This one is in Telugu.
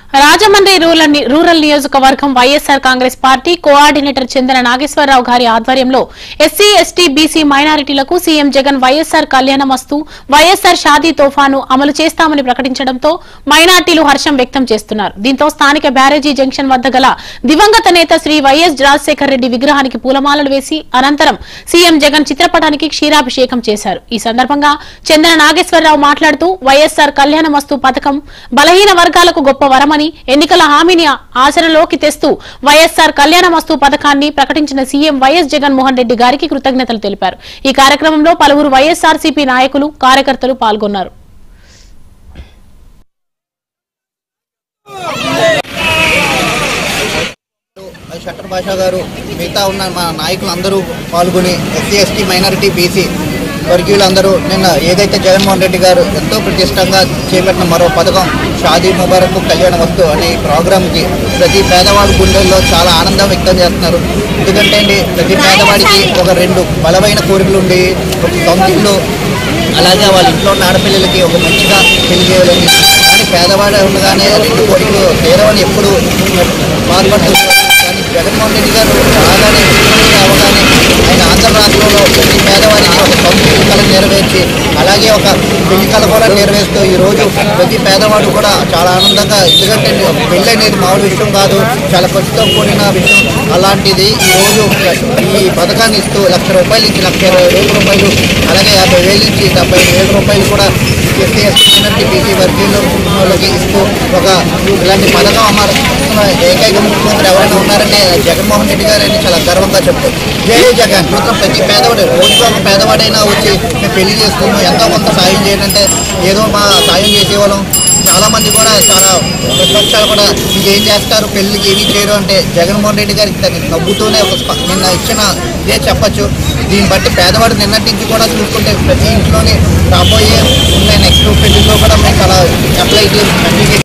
రాజమండ్రి రూరల్ ని- రూరల్ నియోజకవర్గం YSR Congress party coordinator Chandana Nageswararao గారి ఆధ్వర్యంలో ఎస్సీ ఎస్టీ బీసీ మైనారిటీలకు CM Jagan YSR Kalyanamasthu YSR Shaadi తోఫాను అమలు చేస్తామని ప్రకటించడంతో మైనార్టీలు హర్షం వ్యక్తం చేస్తున్నారు దీంతో స్థానిక బ్యారేజీ జంక్షన్ వద్ద గల దివంగత నేత శ్రీ వైఎస్ రాజశేఖర రెడ్డి విగ్రహానికి పూలమాలలు వేసి అనంతరం సీఎం జగన్ చిత్రపటానికి క్షీరాభిషేకం చేశారు ఈ సందర్భంగా చందన నాగేశ్వరరావు మాట్లాడుతూ వైఎస్ఆర్ కళ్యాణమస్తు పథకం బలహీన వర్గాలకు గొప్ప వరమని ఎన్నికల హామీని ఆచరణలోకి తెస్తూ వైఎస్ఆర్ కళ్యాణమస్తు పథకాన్ని ప్రకటించిన సీఎం వైఎస్ జగన్మోహన్ రెడ్డి గారికి కృతజ్ఞతలు తెలిపారు ఈ కార్యక్రమంలో పలువురు వైఎస్ఆర్సీపీ నాయకులు కార్యకర్తలు పాల్గొన్నారు షట్టర్ భాషా గారు మిగతా ఉన్న మా నాయకులు అందరూ పాల్గొని ఎస్సీ ఎస్టీ మైనారిటీ బీసీ వర్గీయులందరూ నిన్న ఏదైతే జగన్మోహన్ రెడ్డి గారు ఎంతో ప్రతిష్టంగా చేపట్టిన మరో పథకం షాదీ ముబారక్ కళ్యాణ వస్తు అనే ఈ ప్రోగ్రాంకి ప్రతి పేదవాడి గుండెల్లో చాలా ఆనందం వ్యక్తం చేస్తున్నారు ఎందుకంటే అండి ప్రతి పేదవాడికి ఒక రెండు బలమైన కోరికలు ఉండి ఒక సొంత ఇల్లు అలాగే వాళ్ళ ఇంట్లో ఉన్న ఆడపిల్లలకి ఒక మంచిగా పెళ్లి చేయాలని కానీ పేదవాడు ఉండగానే రెండు కోరికలు తీరవని ఎప్పుడు బాధపడుతున్నారు కానీ జగన్మోహన్ రెడ్డి గారు రాగానే ముఖ్యమంత్రి అవగానే ఆయన ఆంధ్ర రాష్ట్రంలో ప్రతి పేదవారికి ఒక సొంత ఇల్లు కళ నెరవేర్చి అలాగే ఒక పెళ్లి కళ కూడా నెరవేరుస్తూ ఈ రోజు ప్రతి పేదవాడు కూడా చాలా ఆనందంగా ఎందుకంటే పెళ్ళి అనేది మామూలు విషయం కాదు చాలా ఖర్చుతో కూడిన విషయం అలాంటిది ఈ రోజు ఈ పథకాన్ని ఇస్తూ లక్ష రూపాయల నుంచి లక్ష ఇరవై వేల రూపాయలు అలాగే యాభై వేల నుంచి డెబ్బై వేల రూపాయలు కూడా ఎస్సీ ఎస్టీ మైనారిటీ బీసీ వర్గీయులు వాళ్ళకి ఇస్తూ ఒక ఇలాంటి పథకం అమలు ఏకైక ముఖ్యమంత్రి ఎవరైనా ఉన్నారంటే జగన్మోహన్ రెడ్డి గారు అని చాలా గర్వంగా చెప్తారు జై జగన్ మాత్రం ప్రతి పేదవాడు రోజుకు ఒక పేదవాడైనా వచ్చి మేము పెళ్లి చేసుకున్నాం ఎంతో కొంత సాయం చేయాలంటే ఏదో మా సాయం చేసేవాళ్ళం చాలా మంది కూడా చాలా ప్రతిపక్షాలు కూడా ఇంకేం చేస్తారు పెళ్లికి ఏమీ చేయరు అంటే జగన్మోహన్ రెడ్డి గారికి దాన్ని నవ్వుతూనే ఒక స్ప- నిన్న ఇచ్చిన ఇదే చెప్పొచ్చు దీన్ని బట్టి పేదవాడు నిన్నటి నుంచి కూడా చూసుకుంటే ప్రతి ఇంట్లోనే రాబోయే ఉన్నాయి నెక్స్ట్ పెళ్లిలో కూడా మేము చాలా అప్లై చేసి